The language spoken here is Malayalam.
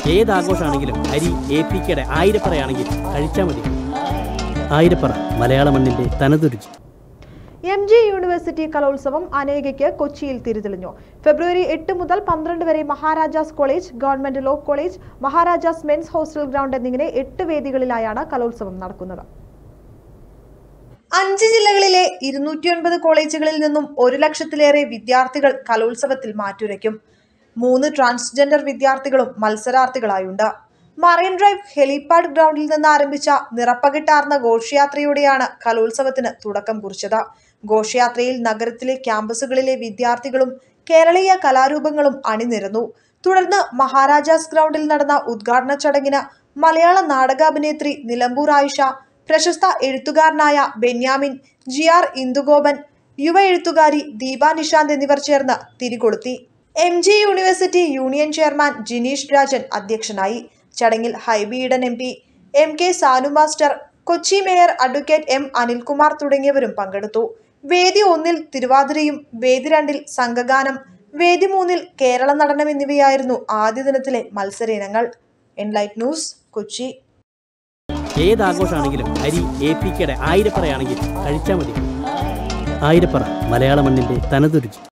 ഏത് ആഘോഷമാണെങ്കിലും അരി എ പി കെയുടെ ആയിരപ്പറയാണെങ്കിൽ കഴിച്ചാൽ മതി ആയിരപ്പറ മലയാള മണ്ണിന്റെ തനതുരുചി എം ജി യൂണിവേഴ്സിറ്റി കലോത്സവം അനേകയ്ക്ക് കൊച്ചിയിൽ തിരിതെളിഞ്ഞു ഫെബ്രുവരി എട്ട് മുതൽ പന്ത്രണ്ട് വരെ Maharaja's college government law college Maharaja's men's hostel ground എന്നിങ്ങനെ എട്ട് വേദികളിലായാണ് കലോത്സവം നടക്കുന്നത് അഞ്ച് ജില്ലകളിലെ ഇരുന്നൂറ്റിയൊൻപത് കോളേജുകളിൽ നിന്നും ഒരു ലക്ഷത്തിലേറെ വിദ്യാർത്ഥികൾ കലോത്സവത്തിൽ മാറ്റുരയ്ക്കും മൂന്ന് ട്രാൻസ്ജെൻഡർ വിദ്യാർത്ഥികളും മത്സരാർത്ഥികളായുണ്ട് മറൈൻ ഡ്രൈവ് ഹെലിപാഡ് ഗ്രൗണ്ടിൽ നിന്ന് ആരംഭിച്ച നിറപ്പകിട്ടാർന്ന ഘോഷയാത്രയോടെയാണ് കലോത്സവത്തിന് തുടക്കം കുറിച്ചത് ഘോഷയാത്രയിൽ നഗരത്തിലെ ക്യാമ്പസുകളിലെ വിദ്യാർത്ഥികളും കേരളീയ കലാരൂപങ്ങളും അണിനിരന്നു തുടർന്ന് മഹാരാജാസ് ഗ്രൗണ്ടിൽ നടന്ന ഉദ്ഘാടന ചടങ്ങിന് മലയാള നാടകാഭിനേത്രി നിലമ്പൂർ ആയിഷ പ്രശസ്ത എഴുത്തുകാരനായ ബെന്യാമിൻ ജി ആർ ഇന്ദുഗോപൻ യുവ എഴുത്തുകാരി ദീപ നിഷാന്ത് എന്നിവർ ചേർന്ന് തിരികൊളുത്തി M G university union chairman Jineesh Rajan അധ്യക്ഷനായി ചടങ്ങിൽ Hibi Eden M P M K Sanu master Kochi mayor advocate M Anilkumar തുടങ്ങിയവരും പങ്കെടുത്തു വേദി ഒന്നിൽ തിരുവാതിരയും വേദി രണ്ടിൽ സംഘഗാനം വേദി മൂന്നിൽ കേരള നടനം എന്നിവയായിരുന്നു ആദ്യ ദിനത്തിലെ മത്സര ഇനങ്ങൾ എൻലൈറ്റ് ന്യൂസ് കൊച്ചി ഏത് ആഘോഷമാണെങ്കിലും അരി എ പി കെയുടെ ആയിരപ്പറയാണെങ്കിൽ കഴിച്ചാൽ മതി ആയിരപ്പറ മലയാള മണ്ണിന്റെ തനതുരുചി